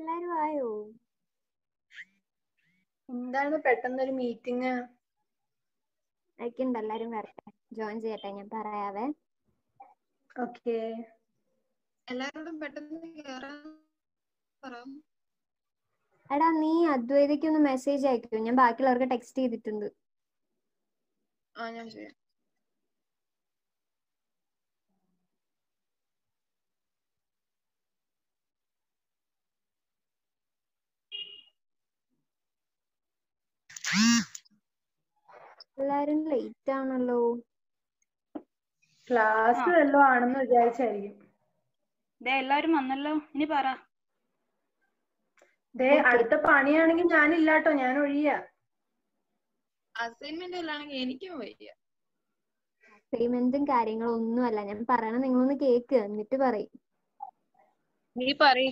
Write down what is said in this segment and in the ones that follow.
എല്ലാരും ആയോ എന്താണ് പെട്ടെന്നൊരു മീറ്റിംഗ് അയക്കണ്ട എല്ലാരും വരട്ടെ ജോയിൻ ചെയ്യട്ടെ ഞാൻ പറയാവേ ഓക്കെ എല്ലാരോടും പെട്ടെന്ന് കേറാൻ പറ എടാ നീ അദ്വൈതയ്ക്ക് ഒന്ന് മെസ്സേജ് അയക്കൂ ഞാൻ ബാക്കിയുള്ളവർക്ക് ടെക്സ്റ്റ് ചെയ്തിട്ടുണ്ട് ആ ഞാൻ ചെയ്യാം എല്ലാരും ലേറ്റ് ആണല്ലോ ക്ലാസ് ആ. വല്ലതും ആണെന്ന് വിചാരിച്ചായിരിക്കും ദേ എല്ലാരും വന്നല്ലോ ഇനി പറ ദേ Okay. അടുത്ത പണിയാണെങ്കിൽ ഞാനില്ലാട്ടോ ഞാൻ ഒഴിയാ അസൈൻമെന്റ് എല്ലാണെങ്കിൽ എനിക്കും വയ്യ പേയ്മെന്റും കാര്യങ്ങളും ഒന്നുമല്ല ഞാൻ പറയണ നിങ്ങളൊന്ന് കേക്ക് എന്നിട്ട് പറയും നീ പറയ്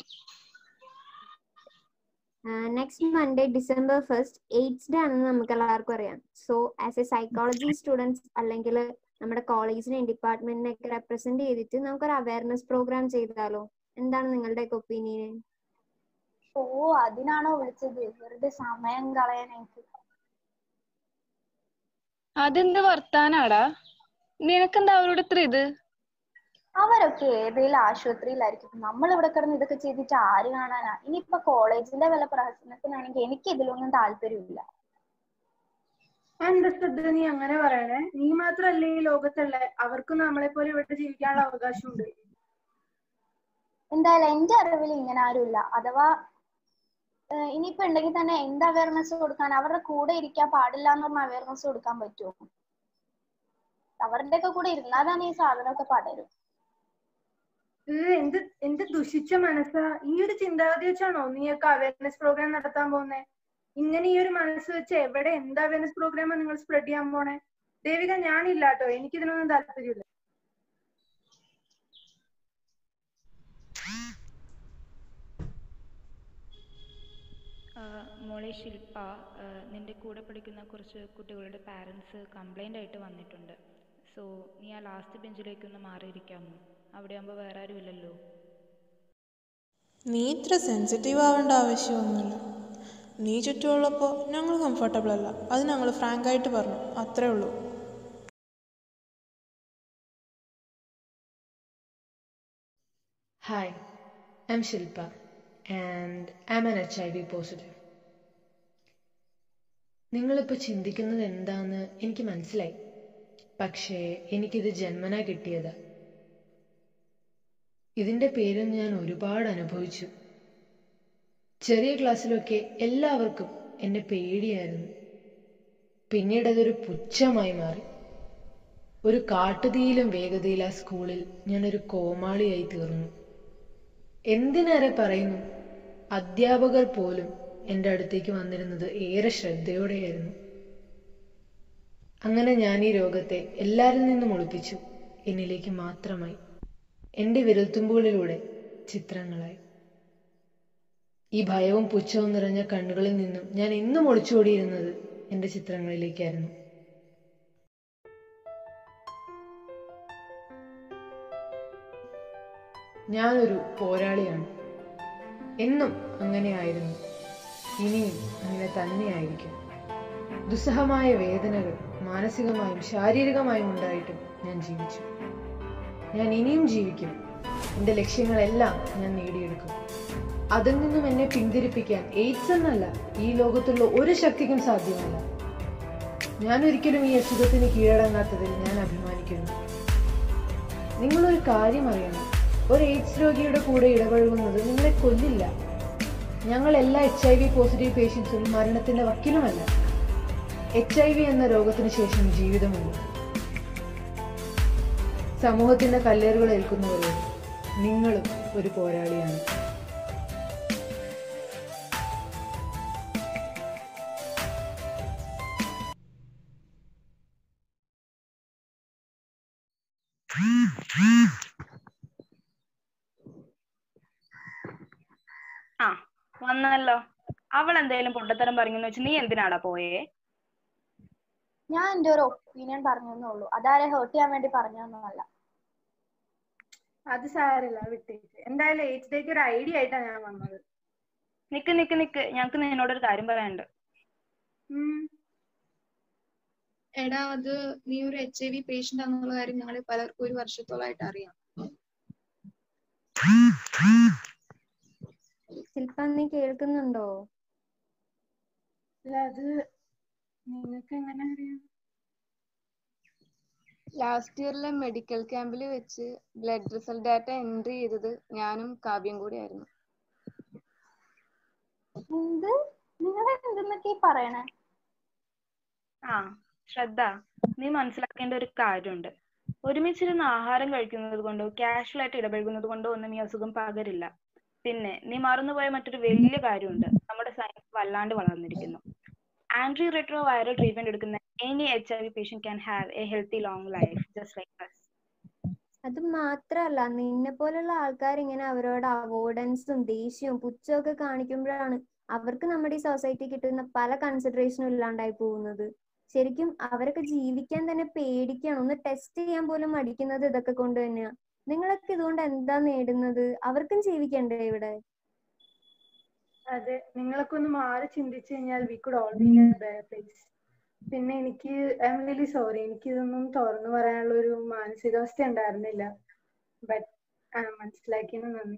next Monday December first AIDS day ആണെന്ന് നമുക്ക് എല്ലാവർക്കും അറിയാം so as a psychology students അല്ലെങ്കിൽ നമ്മുടെ കോളേജിനെയും ഡിപ്പാർട്ട്മെന്റിനെയൊക്കെ റെപ്രസെന്റ് ചെയ്തിട്ട് നമുക്കൊരു അവയർനെസ് പ്രോഗ്രാം ചെയ്താലോ എന്താണ് നിങ്ങളുടെയൊക്കെ ഒപ്പീനിയൻ ഓ അതിനാണോ വിളിച്ചത് വെറുതെ സമയം കളയാനായിട്ട് അതെന്ത് വർത്താനാടാ നിനക്കെന്താ അവരോട് ഇത്ര ഇത് അവരൊക്കെ ഏതെങ്കിലും ആശുപത്രിയിലായിരിക്കും നമ്മൾ ഇവിടെ കിടന്ന് ഇതൊക്കെ ചെയ്തിട്ട് ആര് കാണാനാ ഇനിയിപ്പൊ കോളേജിന്റെ വല്ല പ്രശ്നത്തിനാണെങ്കിൽ എനിക്ക് ഇതിലൊന്നും താല്പര്യമില്ല എന്താ ശ്രദ്ധ നീ അങ്ങനെ പറയണേ നീ മാത്രല്ലേ ഈ ലോകത്തുള്ള അവർക്കും നമ്മളെ പോലെ ഇവിടെ ജീവിക്കാനുള്ള അവകാശമുണ്ട് എന്തായാലും എന്റെ അറിവിൽ ഇങ്ങനെ ആരുമില്ല അഥവാ ഏഹ് ഇനിയിപ്പോ ഉണ്ടെങ്കിൽ തന്നെ എന്ത് അവയർനെസ് കൊടുക്കാൻ അവരുടെ കൂടെ ഇരിക്കാൻ പാടില്ല എന്ന് പറഞ്ഞ അവയർനെസ് കൊടുക്കാൻ പറ്റുമോ അവരുടെ ഒക്കെ കൂടെ ഇരുന്നാൽ തന്നെ ഈ സാധനമൊക്കെ പടരും ഇത് എന്ത് എന്ത് ദുഷിച്ച മനസ്സാ ഈ ഒരു ചിന്താഗതി വെച്ചാണോ നീയൊക്കെ അവയർനെസ് പ്രോഗ്രാം നടത്താൻ പോകുന്നേ ഇങ്ങനെ ഈ ഒരു മനസ്സ് വെച്ച് എവിടെ എന്ത് അവയർനെസ് പ്രോഗ്രാമാ നിങ്ങൾ സ്പ്രെഡ് ചെയ്യാൻ പോണേ ദേവിക ഞാനില്ല കേട്ടോ എനിക്ക് ഇതിനൊന്നും താല്പര്യമില്ല മോളെ ശില്പ ആ, നിന്റെ കൂടെ പഠിക്കുന്ന കുറച്ച് കുട്ടികളുടെ പാരൻസ് കംപ്ലൈൻ്റ് ആയിട്ട് വന്നിട്ടുണ്ട് സോ നീ ആ ലാസ്റ്റ് ബെഞ്ചിലേക്കൊന്ന് മാറിയിരിക്കാമോ അവിടെ ആകുമ്പോൾ വേറെ ആരും ഇല്ലല്ലോ നീ ഇത്ര സെൻസിറ്റീവ് ആവേണ്ട ആവശ്യമൊന്നുമില്ല നീ ചുറ്റുമുള്ളപ്പോൾ ഞങ്ങൾ കംഫർട്ടബിൾ അല്ല അത് ഞങ്ങൾ ഫ്രാങ്കായിട്ട് പറഞ്ഞു അത്രേ ഉള്ളൂ Hi, I'm Shilpa and I'm an HIV positive. നിങ്ങളിപ്പോൾ ചിന്തിക്കുന്നത് എന്താന്ന് എനിക്ക് മനസ്സിലായി പക്ഷേ എനിക്കിത് ജന്മനാ കിട്ടിയതാ ഇതിന്റെ പേരും ഞാൻ ഒരുപാട് അനുഭവിച്ചു ചെറിയ ക്ലാസ്സിലൊക്കെ എല്ലാവർക്കും എന്നെ പേടിയായിരുന്നു പിന്നീട് അതൊരു പുച്ഛമായി മാറി ഒരു കാട്ടുതീയിലും വേഗതയിൽ ആ സ്കൂളിൽ ഞാനൊരു കോമാളിയായി തീർന്നു എന്തിനേറെ പറയുന്നു അധ്യാപകർ പോലും എൻ്റെ അടുത്തേക്ക് വന്നിരുന്നത് ഏറെ ശ്രദ്ധയോടെയായിരുന്നു അങ്ങനെ ഞാൻ ഈ രോഗത്തെ എല്ലാരിൽ നിന്നും ഒളിപ്പിച്ചു എന്നിലേക്ക് മാത്രമായി എൻ്റെ വിരൽത്തുമ്പുകളിലൂടെ ചിത്രങ്ങളായി ഈ ഭയവും പുച്ഛവും നിറഞ്ഞ കണ്ണുകളിൽ നിന്നും ഞാൻ എന്നും ഒളിച്ചോടിയിരുന്നത് എൻ്റെ ചിത്രങ്ങളിലേക്കായിരുന്നു ഞാനൊരു പോരാളിയാണ് എന്നും അങ്ങനെയായിരുന്നു ഇനിയും അങ്ങനെ തന്നെയായിരിക്കും ദുസ്സഹമായ വേദനകൾ മാനസികമായും ശാരീരികമായും ഉണ്ടായിട്ടും ഞാൻ ജീവിച്ചു ഞാൻ ഇനിയും ജീവിക്കും എൻ്റെ ലക്ഷ്യങ്ങളെല്ലാം ഞാൻ നേടിയെടുക്കും അതിൽ നിന്നും എന്നെ പിന്തിരിപ്പിക്കാൻ എയ്ഡ്സ് എന്നല്ല ഈ ലോകത്തുള്ള ഒരു ശക്തിക്കും സാധ്യമല്ല ഞാൻ ഒരിക്കലും ഈ അസുഖത്തിന് കീഴടങ്ങാത്തതിൽ ഞാൻ അഭിമാനിക്കുന്നു നിങ്ങളൊരു കാര്യം അറിയണം ഒരു എയ്ഡ്സ് രോഗിയുടെ കൂടെ ഇടപഴകുന്നത് നിങ്ങളെ കൊല്ലില്ല ഞങ്ങൾ എല്ലാ എച്ച് ഐ വി പോസിറ്റീവ് പേഷ്യൻസും മരണത്തിന്റെ വക്കിലുമല്ല എച്ച് ഐ വി എന്ന രോഗത്തിന് ശേഷം ജീവിതമുണ്ട് സമൂഹത്തിന്റെ കല്ലേറുകൾ ഏൽക്കുന്നവരോട് നിങ്ങളും ഒരു പോരാളിയാണ് ആ വന്നല്ലോ അവൾ എന്തേലും പൊട്ടത്തരം പറഞ്ഞെന്ന് വെച്ച് നീ എന്തിനാടാ പോയേ ഞാൻ എന്റെ ഒരു ഒപ്പീനിയൻ പറഞ്ഞേ ഉള്ളൂ അതാരെ ഹേർട്ട് ചെയ്യാൻ വേണ്ടി പറഞ്ഞതൊന്നുമല്ല അത് സാരമില്ല വിട്ടേക്ക് എന്തായാലും എയ്റ്റ് ഡേക്ക് ഒരു ഐഡിയ ആയിട്ടാണ് ഞാൻ വന്നത് നിക്ക് നിക്ക് നിക്ക് ഞങ്ങക്ക് നിന്നോടൊരു കാര്യം പറയാനുണ്ട് ഉം. എടാ അത് നീ ഒരു എച്ച് ഐ വി പേഷ്യന്റ് ആണെന്നുള്ള കാര്യം ഞങ്ങൾ പലർക്കും ഒരു വർഷത്തോളമായിട്ട് അറിയാം ശില്പ നീ കേൾക്കുന്നുണ്ടോ അല്ല അത് നിങ്ങൾക്ക് എങ്ങനെ അറിയാം ലാസ്റ്റ് ഇയറിലെ മെഡിക്കൽ ക്യാമ്പിൽ വെച്ച് ബ്ലഡ് റിസൾട്ട് ഡാറ്റ എൻട്രി ചെയ്തത് ഞാനും കാവ്യം കൂടിയായിരുന്നു എന്ത് നിങ്ങൾ എന്തെന്നൊക്കെ ഈ പറയണേ ആ ശ്രദ്ധ നീ മനസ്സിലാക്കേണ്ട ഒരു കാര്യമുണ്ട് ഒരുമിച്ചിരുന്ന് ആഹാരം കഴിക്കുന്നത് കൊണ്ടോ കാഷ്വൽ ആയിട്ട് ഇടപഴകുന്നത് കൊണ്ടോ ഒന്നും ഈ അസുഖം പകരില്ല പിന്നെ നീ മറന്നുപോയ മറ്റൊരു വലിയ കാര്യമുണ്ട് നമ്മുടെ സയൻസ് വല്ലാണ്ട് വളർന്നിരിക്കുന്നു ആൻട്രി റെട്രോ വൈറൽ ട്രീറ്റ്മെന്റ് എടുക്കുന്ന any H I V patient can have a healthy long life just like us അത് മാത്രല്ല നിന്നെ പോലുള്ള ആൾക്കാർ ഇങ്ങനെ അവരോട് അവോയ്ഡൻസും ദേഷ്യവും പുച്ഛവും ഒക്കെ കാണിക്കുമ്പോഴാണ് അവർക്ക് നമ്മുടെ ഈ സൊസൈറ്റി കിട്ടുന്ന പല കൺസിഡറേഷനും ഇല്ലാണ്ടായി പോകുന്നത് ശരിക്കും അവരൊക്കെ ജീവിക്കാൻ തന്നെ പേടിക്കുകയാണ് ഒന്ന് ടെസ്റ്റ് ചെയ്യാൻ പോലും മടിക്കുന്നത് ഇതൊക്കെ കൊണ്ട് തന്നെയാ നിങ്ങളൊക്കെ ഇതുകൊണ്ട് എന്താ നേടുന്നത് അവർക്കും ജീവിക്കണ്ടേ ഇവിടെ അതെ നിങ്ങളൊക്കെ ഒന്ന് മാറി ചിന്തിച്ചു കഴിഞ്ഞാൽ we could all be in a better place പിന്നെ എനിക്ക് ഐ എം റിയലി സോറി എനിക്ക് ഇതൊന്നും തുറന്നു പറയാനുള്ള ഒരു മാനസികാവസ്ഥ ഉണ്ടായിരുന്നില്ല ബട്ട് മനസ്സിലാക്കിയതിന് നന്ദി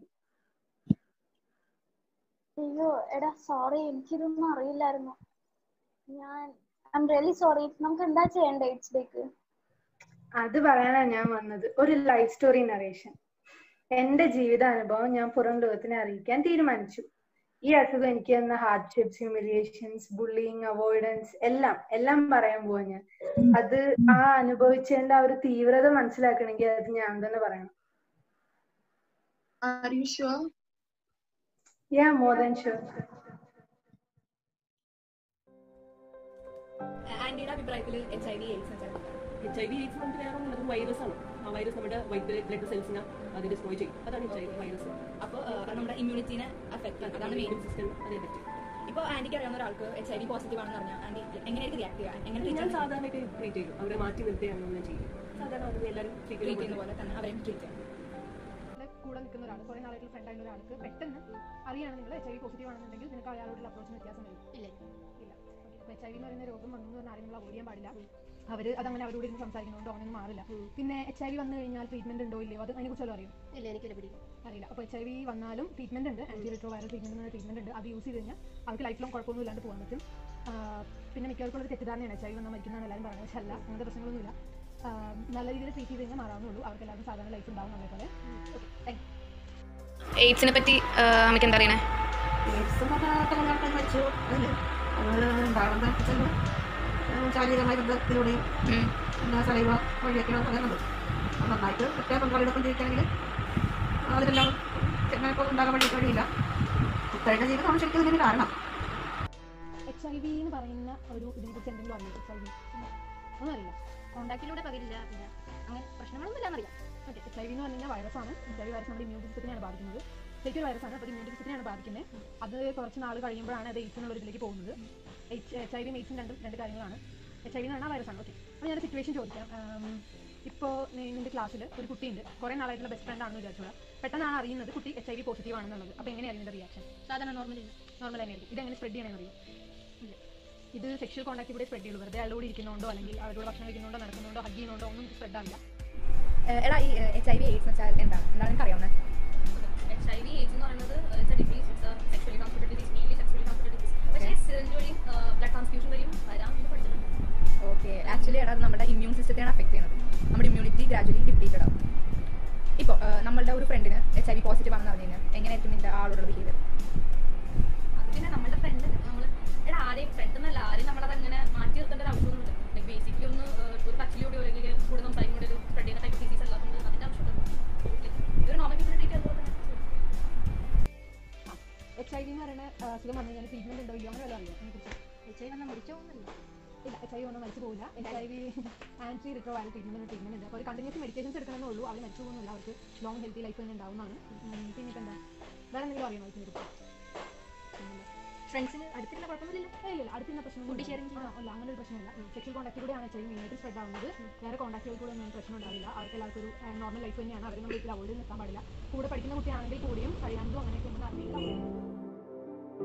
അയ്യോ എടാ സോറി എനിക്കിതൊന്നും അറിയില്ലായിരുന്നു ഞാൻ ഐ എം റിയലി സോറി നമുക്ക് എന്താ ചെയ്യണ്ടേ എയ്ഡ്സ് ഡേക്ക് അത് പറയാനാണ് ഞാൻ വന്നത് ഒരു ലൈഫ് സ്റ്റോറി നറേഷൻ എന്റെ ജീവിതാനുഭവം ഞാൻ പുറം ലോകത്തിനെ അറിയിക്കാൻ തീരുമാനിച്ചു ഈ അസുഖം എനിക്ക് തന്ന ഹാർഡ്ഷിപ്സ് ഹ്യൂമിലിയേഷൻസ് ബുള്ളിങ് അവോയ്ഡൻസ് എല്ലാം എല്ലാം പറയാൻ പോവാ ഞാൻ അത് ആ അനുഭവിച്ചതിന്റെ ആ ഒരു തീവ്രത മനസ്സിലാക്കണമെങ്കിൽ അത് ഞാൻ തന്നെ പറയണം are you sure ya more than sure ആന്റിയുടെ അഭിപ്രായത്തിൽ H I V AIDS H I V AIDS നമുക്ക് വേറെ ഒന്നുമില്ല അത് വൈറസ് ആണ് ആ വൈറസ് നമ്മുടെ വൈറ്റ് ബ്ലഡ് സെൽസിനെ അത് ഡിസ്ട്രോയ് ചെയ്യും അതാണ് എച്ച് ഐ വി വൈറസ് അപ്പോൾ നമ്മുടെ ഇമ്മ്യൂണിറ്റീനെ അഫക്ട് ചെയ്യും അതാണ് മെയിൻ സിസ്റ്റം അതേ പറ്റും ഇപ്പോൾ ആന്റിക്ക് അറിയാവുന്ന ഒരാൾക്ക് എച്ച് ഐ വി പോസിറ്റീവ് ആണെന്ന് പറഞ്ഞാൽ ആന്റി എങ്ങനെയായിട്ട് റിയാക്ട് ചെയ്യുക എങ്ങനെ treat ഞാൻ ചെയ്യാൻ സാധാരണയായിട്ട് ട്രീറ്റ് ചെയ്യും അവരെ മാറ്റി നിർത്തുകയാണ് ഞാൻ ചെയ്യും സാധാരണ അത് എല്ലാവരും treat ചെയ്യുന്ന പോലെ തന്നെ അവരെയും ട്രീറ്റ് ചെയ്യാം കൂടെ നിൽക്കുന്ന ഒരാൾ കുറെ നാളായിട്ട് ഫ്രണ്ട് ആയിട്ടുള്ള ഒരാൾക്ക് പെട്ടെന്ന് അറിയാണ് നിങ്ങൾ എച്ച് ഐ വി പോസിറ്റീവ് ആണെന്നുണ്ടെങ്കിൽ നിനക്ക് അയാളോടുള്ള അപ്രോച്ചിന് വ്യത്യാസം വരും ഇല്ല ഇല്ല എച്ച് ഐ വി എന്ന് പറയുന്ന രോഗം വന്നു എന്ന് പറഞ്ഞാൽ ആരും നമ്മൾ അവോയ്ഡ് ചെയ്യാൻ പാടില്ല അവർ അതങ്ങനെ അവരോട് ഇരുന്ന് സംസാരിക്കുന്നതുകൊണ്ട് അങ്ങനെയൊന്നും മാറില്ല പിന്നെ എച്ച് ഐ വി വന്നു കഴിഞ്ഞാൽ ട്രീറ്റ്മെന്റ് ഉണ്ടോ ഇല്ലയോ അത് അതിനെ കുറിച്ച് അറിയും ഇല്ല എനിക്കില്ല പിടിക്കും അറിയില്ല അപ്പോൾ എച്ച് ഐ വി വന്നാലും ട്രീറ്റ്മെന്റ് ഉണ്ട് ആന്റി റിട്രോ വൈറൽ ട്രീറ്റ്മെന്റ് എന്ന ട്രീറ്റ്മെന്റ് ഉണ്ട് അത് യൂസ് ചെയ്ത് കഴിഞ്ഞാൽ അവർക്ക് ലൈഫ് ലോങ് കുഴപ്പമൊന്നും ഇല്ലാണ്ട് പോകാൻ പറ്റും ആ, പിന്നെ മിക്കവർക്കും ഒരു തെറ്റിദ്ധാരണയാണ് എച്ച് ഐ വി വന്നാൽ മരിക്കുന്നതാണ് എല്ലാവരും പറയുന്നത് പക്ഷേ അല്ല അങ്ങനത്തെ പ്രശ്നങ്ങളൊന്നുമില്ല ആ, നല്ല രീതിയിൽ ട്രീറ്റ് ചെയ്ത് കഴിഞ്ഞാൽ മാറാവുന്നുള്ളൂ അവർക്ക് എല്ലാവർക്കും സാധാരണ ലൈഫ് ഉണ്ടാവും നമ്മളെ പോലെ ഓക്കെ താങ്ക് എയ്ഡ്സിനെ പറ്റി അമ്മയ്ക്ക് എന്താ അറിയണേ ശാരീരികമായ ബന്ധത്തിലൂടെയും പിന്നെ സലൈവ വഴിയൊക്കെയാണ് പറയുന്നത് അത് നന്നായിട്ട് ഒറ്റ പങ്കാളിയോടൊപ്പം ജീവിക്കണമെങ്കിൽ അതിലെല്ലാം ചെങ്ങനൊക്കെ ഉണ്ടാകാൻ വേണ്ടി കഴിയില്ല കുട്ടികളുടെ ജീവിതമാണ് ശരിക്കും ഇതിന് കാരണം എച്ച് ഐ വി എന്ന് പറയുന്ന ഒരു ഇതിനെ കുറിച്ച് എന്തെങ്കിലും അറിയോ എച്ച് ഐ വി ഒന്നും അറിയില്ല കോണ്ടാക്റ്റിലൂടെ പകരില്ല പിന്നെ അങ്ങനെ പ്രശ്നങ്ങളൊന്നും ഇല്ലാന്നറിയാം ഓക്കെ എച്ച് ഐ വി എന്ന് പറഞ്ഞു കഴിഞ്ഞാൽ വൈറസാണ് എച്ച് ഐ വി വൈറസ് നമ്മുടെ ഇമ്മ്യൂൺ സിസ്റ്റത്തിനെയാണ് ബാധിക്കുന്നത് ശരിക്കും ഒരു വൈറസാണ് അപ്പോൾ ഇമ്മ്യൂൺ സിസ്റ്റത്തിനെയാണ് ബാധിക്കുന്നത് അത് കുറച്ച് നാൾ കഴിയുമ്പോഴാണ് അത് എയ്ഡ്സ് എന്നുള്ള ഒരു ഇതിലേക്ക് പോകുന്നത് എച്ച് എച്ച് ഐ വിയും എയ്ഡ്സും രണ്ടും രണ്ട് കാര്യങ്ങളാണ് എച്ച് ഐ വി എന്ന് പറഞ്ഞാൽ വൈറസാണ് ഓക്കെ അപ്പോൾ ഞാൻ സിറ്റുവേഷൻ ചോദിക്കാം ഇപ്പോൾ നിന്റെ ക്ലാസ്സിൽ ഒരു കുട്ടിയുണ്ട് കുറേ നാളായിട്ടുള്ള ബെസ്റ്റ് ഫ്രണ്ട് ആണെന്ന് വിചാരിച്ചോളാം പെട്ടെന്നാണ് അറിയുന്നത് കുട്ടി എച്ച് ഐ വി പോസിറ്റീവ് ആണെന്നുള്ളത് അപ്പോൾ എങ്ങനെയായിരുന്നു ഇതിന്റെ റിയാക്ഷൻ സാധാരണ നോർമൽ നോർമൽ തന്നെയായിരിക്കും ഇതെങ്ങനെ സ്പ്രെഡ് ചെയ്യണമെന്ന് അറിയും ഇത് സെക്ഷൽ കോൺടാക്ട് കൂടെ സ്പ്രെഡ് ചെയ്യുള്ളൂ വെറുതെ അയാളോട് ഇരിക്കുന്നുണ്ടോ അല്ലെങ്കിൽ അവരോട് ഭക്ഷണം കഴിക്കുന്നുണ്ടോ നടക്കുന്നുണ്ടോ ഹഗ് ചെയ്യുന്നുണ്ടോ ഒന്നും സ്പ്രെഡ് ആവില്ല എടാ ഈ എച്ച് ഐ വി എയ്ഡ്സ് വെച്ചാൽ എന്താണ് എന്താണ് എനിക്ക് അറിയാവുന്നത് എച്ച് ഐ വി എയ്ഡ്സ് എന്ന് പറയുന്നത് disease sexually transmitted disease mainly sexually transmitted disease പക്ഷേ സിറിഞ്ച് വഴിയും ബ്ലഡ് ട്രാൻസ്ഫ്യൂഷൻ വഴിയും വരാം എന്ന് പഠിച്ചിട്ടുണ്ട് ഓക്കെ ആക്ച്വലി എടാ അത് നമ്മുടെ ഇമ്മ്യൂൺ സിസ്റ്റത്തെയാണ് അഫക്ട് ചെയ്യുന്നത് നമ്മുടെ ഇമ്മ്യൂണിറ്റി ഗ്രാജുവലി ഡിപ്ലീറ്റഡ് ആവും ഇപ്പോൾ നമ്മളുടെ ഒരു ഫ്രണ്ടിന് എച്ച് ഐ വി പോസിറ്റീവ് ആണെന്ന് പറഞ്ഞു കഴിഞ്ഞാൽ എങ്ങനെയായിരിക്കും നിന്റെ ആളോടുള്ള ബിഹേവിയർ അത് പിന്നെ നമ്മുടെ ഫ്രണ്ട് നമ്മൾ എടാ ആരെയും ഫ്രണ്ട് എന്നല്ല ആരെയും നമ്മളത് അങ്ങനെ മാറ്റി നിർത്തേണ്ട ഒരു ആവശ്യമൊന്നുമില്ല ലൈക്ക് ബേസിക്കലി ഒന്ന് ഏഹ്, ഒരു ടച്ചിലൂടെ അല്ലെങ്കിൽ കൂടെ സംസാരിക്കുമ്പോൾ ഒരു സ്പ്രെഡ് ചെയ്യുന്ന ടൈപ്പ് ഡിസീസ് അല്ലാത്തതുകൊണ്ട് അതിന്റെ ആവശ്യമില്ല ഒരു നോർമൽ പീപ്പിൾ ട്രീറ്റ് ചെയ്യുന്നത് തന്നെ എച്ച് ഐ വി എന്ന് പറയുന്ന ആ, അസുഖം വന്നു കഴിഞ്ഞാൽ ട്രീറ്റ്മെന്റ് ഉണ്ടോ ഇല്ലയോ അങ്ങനെ വല്ലതും അറിയാം അതിനെക്കുറിച്ച് എച്ച് ഐ വന്നാൽ മരിച്ചോന്നില്ല ഇല്ല എച്ച് ഐ വി വന്നാൽ മരിച്ചു പോകില്ല H I V anti retroviral treatment treatment ഉണ്ട് അപ്പോൾ ഒരു കണ്ടിന്യൂസ് മെഡിക്കേഷൻസ് എടുക്കണമെന്നേ ഉള്ളൂ അവർ മരിച്ചു പോകുന്നില്ല അവർക്ക് ലോങ് ഹെൽത്തി ലൈഫ് തന്നെ ഉണ്ടാവുന്നതാണ് ഉം, പിന്നെ ഇപ്പം എന്താ വേറെ എന്തെങ്കിലും അറിയണോ ഇതിനെ കുറിച്ച് ഫ്രണ്ട്സിന് അടുത്തുള്ള കുഴപ്പമൊന്നുമില്ല ഏയ് ഇല്ല അടുത്തുള്ള പ്രശ്നം Food sharing ആ അല്ല അങ്ങനെ ഒരു പ്രശ്നമില്ല സെക്ഷൽ കോൺടാക്റ്റിലൂടെയാണ് എച്ച് ഐ വി മെയിനായിട്ട് സ്പ്രെഡ് ആവുന്നത് വേറെ കോൺടാക്റ്റുകൾക്കൂടെ ഒന്നും പ്രശ്നം ഉണ്ടാവില്ല അവർക്ക് എല്ലാവർക്കും ഒരു നോർമൽ ലൈഫ് തന്നെയാണ് അവർ നമ്മൾ വീട്ടിൽ അവോയ്ഡ് നിൽക്കാൻ പാടില്ല കൂടെ പഠിക്കുന്ന കുട്ടിയാണെങ്കിൽ കൂടിയും കഴിയാണ്ടോ അങ്ങനെയൊക്കെ ഉണ്ടെന്ന് അറിയില്ല